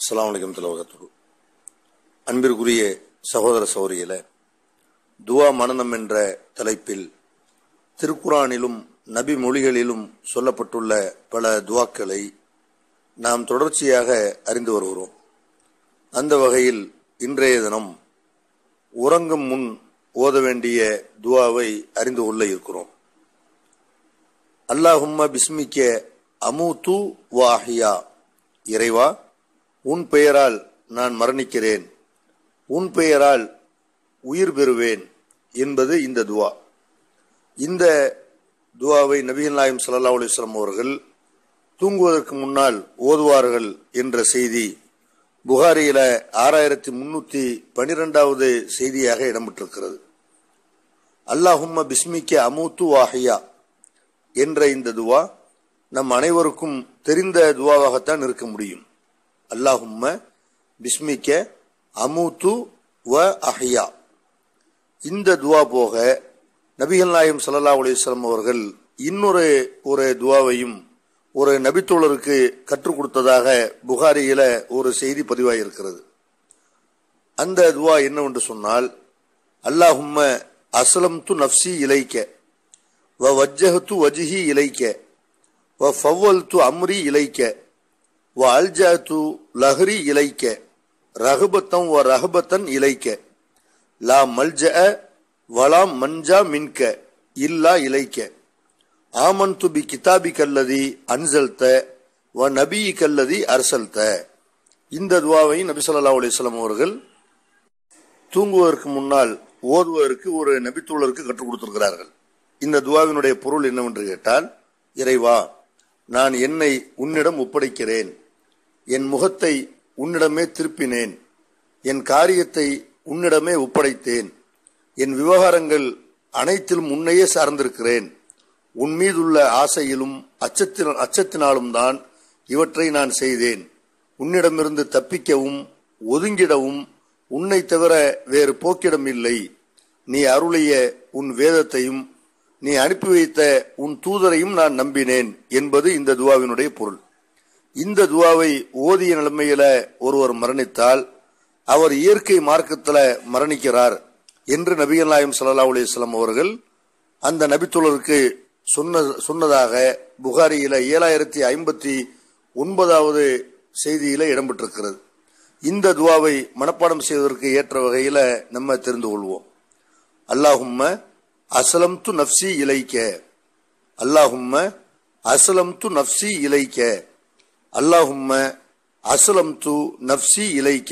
அஸ்ஸலாமு அலைக்கும் தலவகத்து அன்பிற்குரிய சகோதர சௌரியில துவா மனநம் என்ற தலைப்பில் திருக்குரானிலும் நபி மொழிகளிலும் சொல்லப்பட்டுள்ள பல துவாக்களை நாம் தொடர்ச்சியாக அறிந்து வருகிறோம் அந்த வகையில் இன்றைய தினம் உறங்கும் முன் ஓத வேண்டிய துவாவை அறிந்து கொள்ள இருக்கிறோம் அல்லாஹும்ம பிஸ்மிக்க அமூத்து வாஹியா இறைவா உன் பெயரால் நான் மரணிக்கிறேன் உன் பெயரால் உயிர் பெறுவேன் என்பது இந்த துவா இந்த துவாவை நபிகள் நாயம் சல்லா அலிஸ்லாம் அவர்கள் தூங்குவதற்கு முன்னால் ஓதுவார்கள் என்ற செய்தி புகாரியில ஆறாயிரத்தி முன்னூத்தி பனிரெண்டாவது செய்தியாக இடம்பெற்றிருக்கிறது அல்லாஹும்ம பிஸ்மிக்க அமூத்து வாஹியா என்ற இந்த துவா நம் அனைவருக்கும் தெரிந்த துவாவாகத்தான் இருக்க முடியும் அல்லாஹும்ம பிஸ்மிக்க அமூத்து வ அஹ்யா இந்த துவா போக நபிகள் நாயம் சல்லா அலிஸ்லாம் அவர்கள் இன்னொரு ஒரு துவாவையும் ஒரு நபித்தோழருக்கு கற்றுக் கொடுத்ததாக புகாரியில ஒரு செய்தி பதிவாயிருக்கிறது அந்த துவா என்னவென்று சொன்னால் அல்லாஹும்ம அஸ்லம் து நப்சி இலைக்க வ வஜ்ஜஹத்து வஜ்ஹி இலைக்க வ ஃபவ்வல் து அம்ரி இலைக்க வ அல்ஜாத்து லஹ்ரி இலைக்க ரஹபத்தம் வ ரஹபத்தன் இலைக்க லா மல்ஜ வலா மஞ்சா மின்க இல்லா இலைக்க ஆமன்து பி கிதாபி கல்லதி அன்சல்த வ நபி கல்லதி அரசல்த இந்த துவாவை நபி சொல்லா அலிஸ்லாம் அவர்கள் தூங்குவதற்கு முன்னால் ஓதுவதற்கு ஒரு நபித்தோழருக்கு கற்றுக் கொடுத்திருக்கிறார்கள் இந்த துவாவினுடைய பொருள் என்னவென்று கேட்டால் இறைவா நான் என்னை உன்னிடம் ஒப்படைக்கிறேன் என் முகத்தை உன்னிடமே திருப்பினேன் என் காரியத்தை உன்னிடமே ஒப்படைத்தேன் என் விவகாரங்கள் அனைத்திலும் உன்னையே சார்ந்திருக்கிறேன் உன் மீதுள்ள ஆசையிலும் அச்சத்தின அச்சத்தினாலும் தான் இவற்றை நான் செய்தேன் உன்னிடமிருந்து தப்பிக்கவும் ஒதுங்கிடவும் உன்னை தவிர வேறு போக்கிடம் இல்லை நீ அருளிய உன் வேதத்தையும் நீ அனுப்பி வைத்த உன் தூதரையும் நான் நம்பினேன் என்பது இந்த துவாவினுடைய பொருள் இந்த துவாவை ஓதிய நிலைமையில ஒருவர் மரணித்தால் அவர் இயற்கை மார்க்கத்துல மரணிக்கிறார் என்று நபிகள் நாயம் சல்லா அலிஸ்லாம் அவர்கள் அந்த நபித்தோழருக்கு சொன்ன சொன்னதாக புகாரியில ஏழாயிரத்தி ஐம்பத்தி ஒன்பதாவது செய்தியில இடம்பெற்றிருக்கிறது இந்த துவாவை மனப்பாடம் செய்வதற்கு ஏற்ற வகையில நம்ம தெரிந்து கொள்வோம் அல்லாஹும்ம அசலம் து நப்சி இலைக்க அல்லாஹும்ம அசலம் து நப்சி இலைக்க அல்லாஹும்ம அசலம் து நப்சி இலைக்க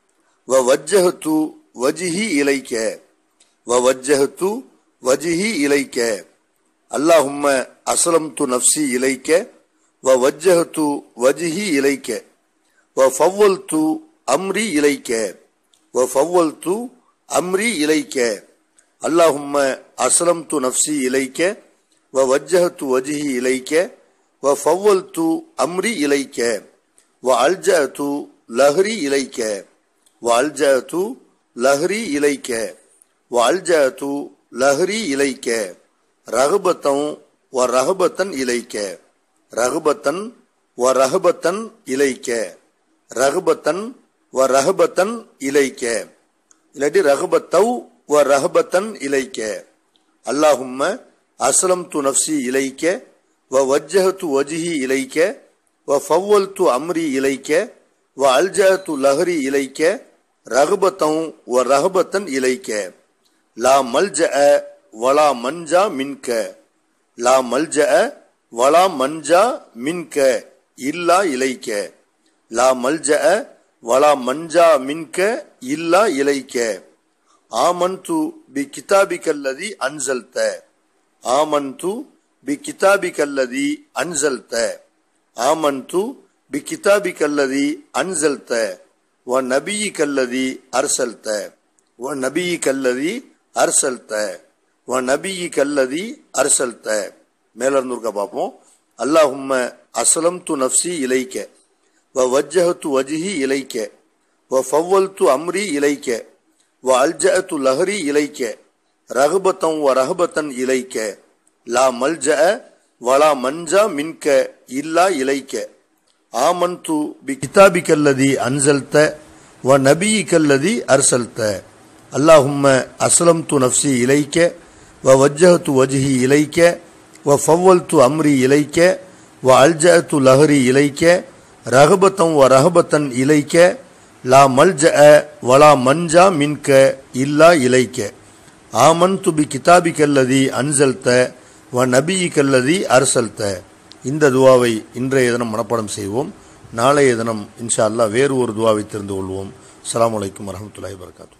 வ வஜ்ஜஹத்து வஜிஹி இலைக்க வ வஜ்ஜஹத்து வஜிஹி இலைக்க அல்லாஹும்ம அசலம் து நப்சி இலைக்க வ வஜ்ஜஹத்து வஜிஹி இலைக்க வ ஃபவ்வல் து அம்ரி இலைக்க வ ஃபவ்வல் து அம்ரி இலைக்க அல்லாஹும்ம அஸ்லம் து நப்சி இலைக்க வ வஜ்ஜஹத்து வஜிஹி இலைக்க வ ஃபவ்வல் து அம்ரி இலைக்க வ அல்ஜஅத்து லஹ்ரி இலைக்க வ அல்ஜஅத்து லஹ்ரி இலைக்க வ அல்ஜஅத்து லஹ்ரி இலைக்க ரஹபத்தம் வ ரஹபத்தன் இலைக்க ரஹபத்தன் வ ரஹபத்தன் இலைக்க ரஹபத்தன் வ ரஹபத்தன் இலைக்க இல்லாட்டி ரஹபத்தவ் வ ரஹபத்தன் இலைக்க அல்லாஹும்ம அஸ்லம் து நப்சி இலைக்க வ வஜ்ஜஹத்து வஜ்ஹி இலைக்க வ ஃபவ்வல் து அம்ரி இலைக்க வ அல்ஜஹத்து லஹரி இலைக்க ரஹபத்தம் வ ரஹபத்தன் இலைக்க லா மல்ஜ வலா மஞ்சா மின்க லா மல்ஜ வலா மஞ்சா மின்க இல்லா இலைக்க லா மல்ஜ வலா மஞ்சா மின்க இல்லா இலைக்க ஆமன்து பி கிதாபிகல்லதி அன்சல்த ஆமன்து பி கிதாபிகல்லதி அன்சல்த ஆமன்து பி கிதாபிகல்லதி அன்சல்த வ நபியிகல்லதி அர்சல்த வ நபியிகல்லதி அர்சல்த வ நபியிகல்லதி அர்சல்த மேல இருந்து இருக்க பார்ப்போம் அல்லாஹும்ம அஸ்லம் து நப்சி இலைக்க வ வஜ்ஜஹத்து வஜ்ஹி இலைக்க வ ஃபவ்வல்து அம்ரி இலைக்க வ அல்ஜஅத்து லஹரி இலைக்க ரஹபத்தம் வ ரஹபத்தன் இலைக்க லா மல்ஜ வலா மஞ்சா மின்க இல்லா இலைக்க ஆமன்து பி கிதாபிக்கல்லதி அன்சல்த வ நபியிக்கல்லதி அர்சல்த அல்லாஹும்ம அஸ்லம்து நஃப்சி இலைக்க வ வஜ்ஜஹத்து வஜ்ஹி இலைக்க வ ஃபவ்வல்து அம்ரி இலைக்க வ அல்ஜஅத்து லஹரி இலைக்க ரஹபத்தம் வ ரஹபத்தன் இலைக்க லா மல்ஜஅ வலா மன்ஜா மின்க இல்லா இலைக்க ஆமன்து பி கிதாபிக்கல்லதி அன்சல்த வ நபியிக்கல்லதி அர்சல்த இந்த துவாவை இன்றைய தினம் மனப்பாடம் செய்வோம் நாளைய தினம் இன்ஷா அல்லாஹ் வேறு ஒரு துவாவை தெரிந்து கொள்வோம் அஸ்ஸலாமு அலைக்கும் வரஹ்மத்துல்லாஹி வபரகாத்துஹு